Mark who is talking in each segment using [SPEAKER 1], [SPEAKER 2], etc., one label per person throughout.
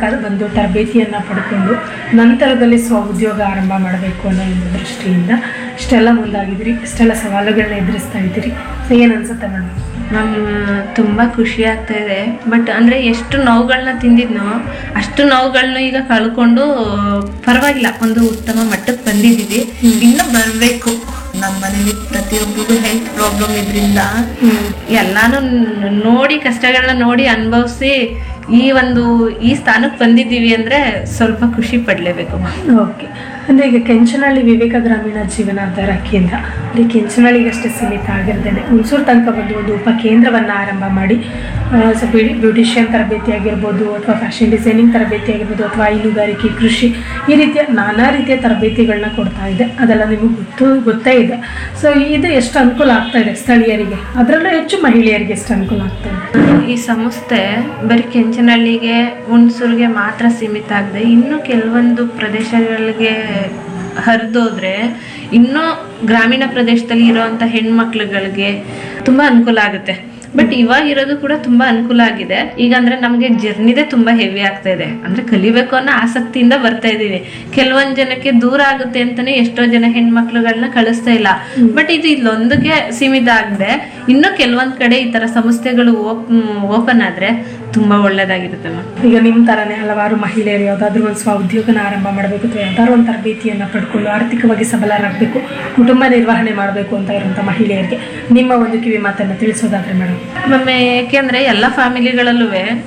[SPEAKER 1] ತನಕ ಒಂದು ತರಬೇತಿಯನ್ನು ಪಡ್ಕೊಂಡು ನಂತರದಲ್ಲಿ ಸ್ವ ಉದ್ಯೋಗ ಆರಂಭ ಮಾಡಬೇಕು ಅನ್ನೋ ಒಂದು ದೃಷ್ಟಿಯಿಂದ ಇಷ್ಟೆಲ್ಲ ಮುಂದಾಗಿದ್ದೀರಿ ಇಷ್ಟೆಲ್ಲ ಸವಾಲುಗಳನ್ನ ಎದುರಿಸ್ತಾ ಇದ್ದೀರಿ ಸೊ ಏನು ಅನ್ಸುತ್ತೆ ಮೇಡಮ್
[SPEAKER 2] ಮ್ಯಾಮ್ ತುಂಬ ಖುಷಿ ಆಗ್ತಾ ಇದೆ ಬಟ್ ಅಂದರೆ ಎಷ್ಟು ನೋವುಗಳನ್ನ ತಿಂದಿದ್ನೋ ಅಷ್ಟು ನೋವುಗಳನ್ನ ಈಗ ಕಳ್ಕೊಂಡು ಪರವಾಗಿಲ್ಲ ಒಂದು ಉತ್ತಮ ಮಟ್ಟಕ್ಕೆ ಬಂದಿದ್ದೀವಿ ಇನ್ನೂ ಬರಬೇಕು ನಮ್ಮ ಮನೇಲಿ ಪ್ರತಿಯೊಬ್ಬರಿಗೂ ಹೆಲ್ತ್ ಪ್ರಾಬ್ಲಮ್ ಇದರಿಂದ ಎಲ್ಲಾನು ನ್- ನೋಡಿ ಕಷ್ಟಗಳನ್ನ ನೋಡಿ ಅನುಭವಿಸಿ ಈ ಒಂದು ಈ ಸ್ಥಾನಕ್ಕೆ ಬಂದಿದ್ದೀವಿ ಅಂದರೆ ಸ್ವಲ್ಪ ಖುಷಿ ಪಡಲೇಬೇಕು
[SPEAKER 1] ಓಕೆ ಅಂದರೆ ಈಗ ಕೆಂಚನಹಳ್ಳಿ ವಿವೇಕ ಗ್ರಾಮೀಣ ಜೀವನಾಧಾರ ಕೇಂದ್ರ ಇಲ್ಲಿ ಕೆಂಚನಹಳ್ಳಿಗಷ್ಟೇ ಸೀಮಿತ ಆಗಿರ್ದೇನೆ ಹುಣಸೂರು ತನಕ ಬಂದು ಒಂದು ಉಪಕೇಂದ್ರವನ್ನು ಆರಂಭ ಮಾಡಿ ಆ, ಸೊ ಬ್ಯೂಟಿ ಬ್ಯೂಟಿಷಿಯನ್ ತರಬೇತಿ ಆಗಿರ್ಬೋದು ಅಥವಾ ಫ್ಯಾಷನ್ ಡಿಸೈನಿಂಗ್ ತರಬೇತಿ ಆಗಿರ್ಬೋದು ಅಥವಾ ಹೈನುಗಾರಿಕೆ ಕೃಷಿ ಈ ರೀತಿಯ ನಾನಾ ರೀತಿಯ ತರಬೇತಿಗಳನ್ನ ಕೊಡ್ತಾ ಇದೆ ಅದೆಲ್ಲ ನಿಮಗೆ ಗೊತ್ತು ಗೊತ್ತೇ ಇದೆ ಸೊ ಇದು ಎಷ್ಟು ಅನುಕೂಲ ಆಗ್ತಾ ಇದೆ ಸ್ಥಳೀಯರಿಗೆ ಅದರಲ್ಲೂ ಹೆಚ್ಚು ಮಹಿಳೆಯರಿಗೆ ಎಷ್ಟು ಅನುಕೂಲ ಆಗ್ತಾ ಇದೆ
[SPEAKER 2] ಈ ಸಂಸ್ಥೆ ಬರೀ ಕೆಂಚನಹಳ್ಳಿಗೆ ಹುಣಸೂರಿಗೆ ಮಾತ್ರ ಸೀಮಿತ ಆಗದೆ ಇನ್ನೂ ಕೆಲವೊಂದು ಪ್ರದೇಶಗಳಿಗೆ ಹರಿದೋದ್ರೆ ಇನ್ನೂ ಗ್ರಾಮೀಣ ಪ್ರದೇಶದಲ್ಲಿ ಇರೋವಂಥ ಹೆಣ್ಮಕ್ಳುಗಳಿಗೆ ತುಂಬ ಅನುಕೂಲ ಆಗುತ್ತೆ ಬಟ್ ಇವಾಗ ಇರೋದು ಕೂಡ ತುಂಬಾ ಅನುಕೂಲ ಆಗಿದೆ ಈಗ ಅಂದ್ರೆ ನಮಗೆ ಜರ್ನಿದೇ ತುಂಬಾ ಹೆವಿ ಆಗ್ತಾ ಇದೆ ಅಂದ್ರೆ ಕಲಿಬೇಕು ಅನ್ನೋ ಆಸಕ್ತಿಯಿಂದ ಬರ್ತಾ ಇದೀವಿ ಕೆಲವೊಂದ್ ಜನಕ್ಕೆ ದೂರ ಆಗುತ್ತೆ ಅಂತಾನೆ ಎಷ್ಟೋ ಜನ ಹೆಣ್ಮಕ್ಳುಗಳನ್ನ ಕಳಿಸ್ತಾ ಇಲ್ಲ ಬಟ್ ಇದು ಇಲ್ಲೊಂದಕ್ಕೆ ಸೀಮಿತ ಆಗದೆ ಇನ್ನೂ ಕೆಲವೊಂದ್ ಕಡೆ ಈ ತರ ಸಂಸ್ಥೆಗಳು ಓಪನ್ ಆದ್ರೆ ತುಂಬಾ ಒಳ್ಳೇದಾಗಿರುತ್ತೆ ಮ್ಯಾಮ್
[SPEAKER 1] ಈಗ ನಿಮ್ಮ ಥರನೇ ಹಲವಾರು ಮಹಿಳೆಯರು ಯಾವುದಾದ್ರೂ ಒಂದು ಸ್ವ ಉದ್ಯೋಗನ ಆರಂಭ ಮಾಡಬೇಕು ಅಥವಾ ಯಾವ್ದಾದ್ರು ಒಂದು ತರಬೇತಿಯನ್ನು ಪಡ್ಕೊಂಡು ಆರ್ಥಿಕವಾಗಿ ಸಬಲರಾಗಬೇಕು ಕುಟುಂಬ ನಿರ್ವಹಣೆ ಮಾಡಬೇಕು ಅಂತ ಇರುವಂಥ ಮಹಿಳೆಯರಿಗೆ ನಿಮ್ಮ ಒಂದು ಕಿವಿ ಮಾತನ್ನು ತಿಳಿಸೋದಾದ್ರೆ ಮೇಡಮ್
[SPEAKER 2] ಒಮ್ಮೆ ಯಾಕೆಂದ್ರೆ ಎಲ್ಲ ಫ್ಯಾಮಿಲಿಗಳಲ್ಲೂ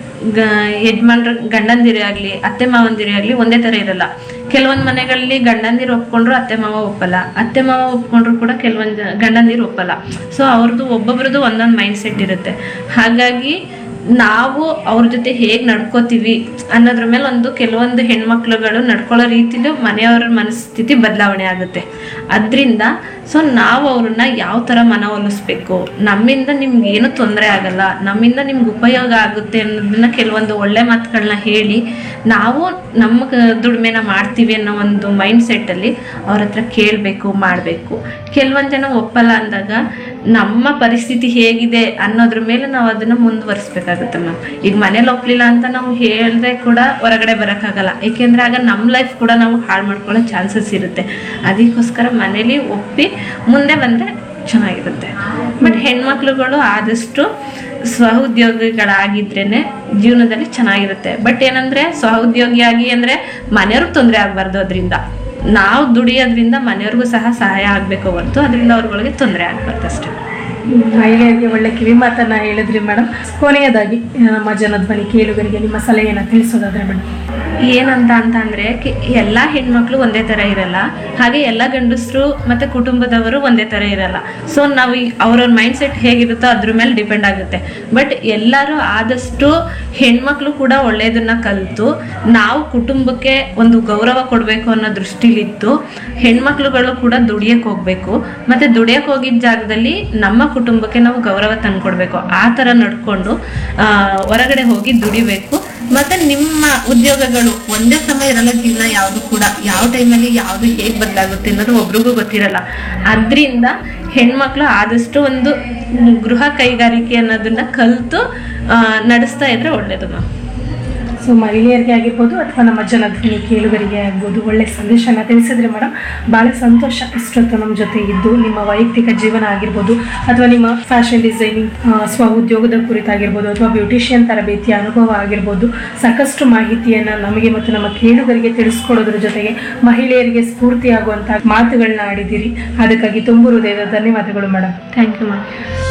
[SPEAKER 2] ಯಜಮಾನ್ರ ಗಂಡಂದಿರೇ ಆಗ್ಲಿ ಅತ್ತೆ ಮಾವಂದಿರೇ ಆಗ್ಲಿ ಒಂದೇ ತರ ಇರಲ್ಲ ಕೆಲವೊಂದ್ ಮನೆಗಳಲ್ಲಿ ಗಂಡಂದಿರು ಒಪ್ಕೊಂಡ್ರು ಅತ್ತೆ ಮಾವ ಒಪ್ಪಲ್ಲ ಅತ್ತೆ ಮಾವ ಒಪ್ಕೊಂಡ್ರು ಕೂಡ ಕೆಲವೊಂದ್ ಗಂಡಂದಿರು ಒಪ್ಪಲ್ಲ ಸೊ ಅವ್ರದ್ದು ಒಬ್ಬೊಬ್ರದ್ದು ಒಂದೊಂದು ಮೈಂಡ್ ಸೆಟ್ ಇರುತ್ತೆ ಹಾಗಾಗಿ ನಾವು ಅವ್ರ ಜೊತೆ ಹೇಗ್ ನಡ್ಕೋತೀವಿ ಅನ್ನೋದ್ರ ಮೇಲೆ ಒಂದು ಕೆಲವೊಂದು ಹೆಣ್ಮಕ್ಳುಗಳು ನಡ್ಕೊಳ್ಳೋ ರೀತಿಲೂ ಮನೆಯವರ ಮನಸ್ಥಿತಿ ಬದಲಾವಣೆ ಆಗುತ್ತೆ ಅದರಿಂದ ಸೊ ನಾವು ಅವ್ರನ್ನ ಯಾವ ಥರ ಮನವೊಲಿಸ್ಬೇಕು ನಮ್ಮಿಂದ ನಿಮ್ಗೆ ಏನು ತೊಂದರೆ ಆಗಲ್ಲ ನಮ್ಮಿಂದ ನಿಮ್ಗೆ ಉಪಯೋಗ ಆಗುತ್ತೆ ಅನ್ನೋದನ್ನ ಕೆಲವೊಂದು ಒಳ್ಳೆ ಮಾತುಗಳನ್ನ ಹೇಳಿ ನಾವು ನಮ್ಮ ಕ- ದುಡಿಮೆನ ಮಾಡ್ತೀವಿ ಅನ್ನೋ ಒಂದು ಮೈಂಡ್ ಸೆಟ್ಟಲ್ಲಿ ಅವ್ರ ಹತ್ರ ಕೇಳಬೇಕು ಮಾಡಬೇಕು ಕೆಲವೊಂದು ಜನ ಒಪ್ಪಲ್ಲ ಅಂದಾಗ ನಮ್ಮ ಪರಿಸ್ಥಿತಿ ಹೇಗಿದೆ ಅನ್ನೋದ್ರ ಮೇಲೆ ನಾವು ಅದನ್ನ ಮುಂದುವರಿಸ್ಬೇಕಾಗುತ್ತೆ ಮ್ಯಾಮ್ ಈಗ ಮನೇಲಿ ಒಪ್ಲಿಲ್ಲ ಅಂತ ನಾವು ಹೇಳ್ದೆ ಕೂಡ ಹೊರಗಡೆ ಬರೋಕ್ಕಾಗಲ್ಲ ಏಕೆಂದ್ರೆ ಆಗ ನಮ್ಮ ಲೈಫ್ ಕೂಡ ನಾವು ಹಾಳು ಮಾಡ್ಕೊಳ್ಳೋ ಚಾನ್ಸಸ್ ಇರುತ್ತೆ ಅದಕ್ಕೋಸ್ಕರ ಮನೇಲಿ ಒಪ್ಪಿ ಮುಂದೆ ಬಂದ್ರೆ ಚೆನ್ನಾಗಿರುತ್ತೆ ಬಟ್ ಹೆಣ್ಮಕ್ಳುಗಳು ಆದಷ್ಟು ಸ್ವ ಉದ್ಯೋಗಿಗಳಾಗಿದ್ರೇನೆ ಜೀವನದಲ್ಲಿ ಚೆನ್ನಾಗಿರುತ್ತೆ ಬಟ್ ಏನಂದ್ರೆ ಸ್ವ ಉದ್ಯೋಗಿಯಾಗಿ ಅಂದ್ರೆ ಮನೆಯವ್ರಿಗೆ ತೊಂದರೆ ಆಗ್ಬಾರ್ದು ಅದರಿಂದ ನಾವು ದುಡಿಯೋದ್ರಿಂದ ಮನೆಯವ್ರಿಗೂ ಸಹ ಸಹಾಯ ಆಗ್ಬೇಕು ಹೊರತು ಅದರಿಂದ ಅವ್ರಗಳಿಗೆ ತೊಂದರೆ ಆಗ್ಬಾರ್ದು ಅಷ್ಟೇ
[SPEAKER 1] ಮಹಿಳೆಯರಿಗೆ ಒಳ್ಳೆ ಕಿವಿ ಮಾತನ್ನ ಹೇಳಿದ್ರಿ ಮೇಡಮ್ ಕೊನೆಯದಾಗಿ ನಮ್ಮ ಜನಧ್ವನಿ ಕೇಳುಗರಿಗೆ ನಿಮ್ಮ ಸಲಹೆಯನ್ನು ತಿಳಿಸೋದಾದ್ರೆ ಮೇಡಮ್
[SPEAKER 2] ಏನಂತ ಅಂತ ಅಂದ್ರೆ ಕೆ- ಎಲ್ಲಾ ಹೆಣ್ಮಕ್ಳು ಒಂದೇ ತರ ಇರಲ್ಲ ಹಾಗೆ ಎಲ್ಲ ಗಂಡಸರು ಮತ್ತೆ ಕುಟುಂಬದವರು ಒಂದೇ ತರ ಇರಲ್ಲ ಸೊ ನಾವು ಈ- ಅವ್ರವ್ರ ಮೈಂಡ್ ಸೆಟ್ ಹೇಗಿರುತ್ತೋ ಅದ್ರ ಮೇಲೆ ಡಿಪೆಂಡ್ ಆಗುತ್ತೆ ಬಟ್ ಎಲ್ಲರೂ ಆದಷ್ಟು ಹೆಣ್ಮಕ್ಳು ಕೂಡ ಒಳ್ಳೆಯದನ್ನ ಕಲಿತು ನಾವು ಕುಟುಂಬಕ್ಕೆ ಒಂದು ಗೌರವ ಕೊಡಬೇಕು ಅನ್ನೋ ದೃಷ್ಟಿಲಿತ್ತು ಹೆಣ್ಮಕ್ಳುಗಳು ಕೂಡ ದುಡಿಯಕ್ಕೆ ಹೋಗ್ಬೇಕು ಮತ್ತೆ ದುಡಿಯಕ್ಕೆ ಹೋಗಿದ್ದ ಜಾಗದಲ್ಲಿ ನಮ್ಮ ಕುಟುಂಬಕ್ಕೆ ನಾವು ಗೌರವ ತಂದ್ಕೊಡ್ಬೇಕು ಆ ಥರ ನಡ್ಕೊಂಡು ಆ, ಹೊರಗಡೆ ಹೋಗಿ ದುಡಿಬೇಕು ಮತ್ತೆ ನಿಮ್ಮ ಉದ್ಯೋಗಗಳು ಒಂದೇ ಸಮಯ ಇರಲ್ಲ ಜೀವನ ಯಾವುದು ಕೂಡ ಯಾವ ಟೈಮಲ್ಲಿ ಯಾವುದು ಹೇಗೆ ಬದಲಾಗುತ್ತೆ ಅನ್ನೋದು ಒಬ್ರಿಗೂ ಗೊತ್ತಿರಲ್ಲ ಅದರಿಂದ ಹೆಣ್ಮಕ್ಳು ಆದಷ್ಟು ಒಂದು ಗೃಹ ಕೈಗಾರಿಕೆ ಅನ್ನೋದನ್ನ ಕಲಿತು ನಡೆಸ್ತಾ ಇದ್ರೆ ಒಳ್ಳೇದು ಮ್ಯಾಮ್
[SPEAKER 1] ಸೊ ಮಹಿಳೆಯರಿಗೆ ಆಗಿರ್ಬೋದು ಅಥವಾ ನಮ್ಮ ಜನಧ್ವನಿ ಕೇಳುಗರಿಗೆ ಆಗ್ಬೋದು ಒಳ್ಳೆ ಸಂದೇಶನ ತಿಳಿಸಿದ್ರೆ ಮೇಡಮ್ ಭಾಳ ಸಂತೋಷ ಇಷ್ಟೊತ್ತು ನಮ್ಮ ಜೊತೆ ಇದ್ದು ನಿಮ್ಮ ವೈಯಕ್ತಿಕ ಜೀವನ ಆಗಿರ್ಬೋದು ಅಥವಾ ನಿಮ್ಮ ಫ್ಯಾಷನ್ ಡಿಸೈನಿಂಗ್ ಸ್ವ ಉದ್ಯೋಗದ ಕುರಿತಾಗಿರ್ಬೋದು ಅಥವಾ ಬ್ಯೂಟಿಷಿಯನ್ ತರಬೇತಿಯ ಅನುಭವ ಆಗಿರ್ಬೋದು ಸಾಕಷ್ಟು ಮಾಹಿತಿಯನ್ನು ನಮಗೆ ಮತ್ತು ನಮ್ಮ ಕೇಳುಗರಿಗೆ ತಿಳಿಸ್ಕೊಡೋದ್ರ ಜೊತೆಗೆ ಮಹಿಳೆಯರಿಗೆ ಸ್ಫೂರ್ತಿಯಾಗುವಂಥ ಮಾತುಗಳನ್ನ ಆಡಿದ್ದೀರಿ ಅದಕ್ಕಾಗಿ ತುಂಬು ಹೃದಯದ ಧನ್ಯವಾದಗಳು ಮೇಡಮ್
[SPEAKER 2] ಥ್ಯಾಂಕ್ ಯು ಮ್ಯಾಮ್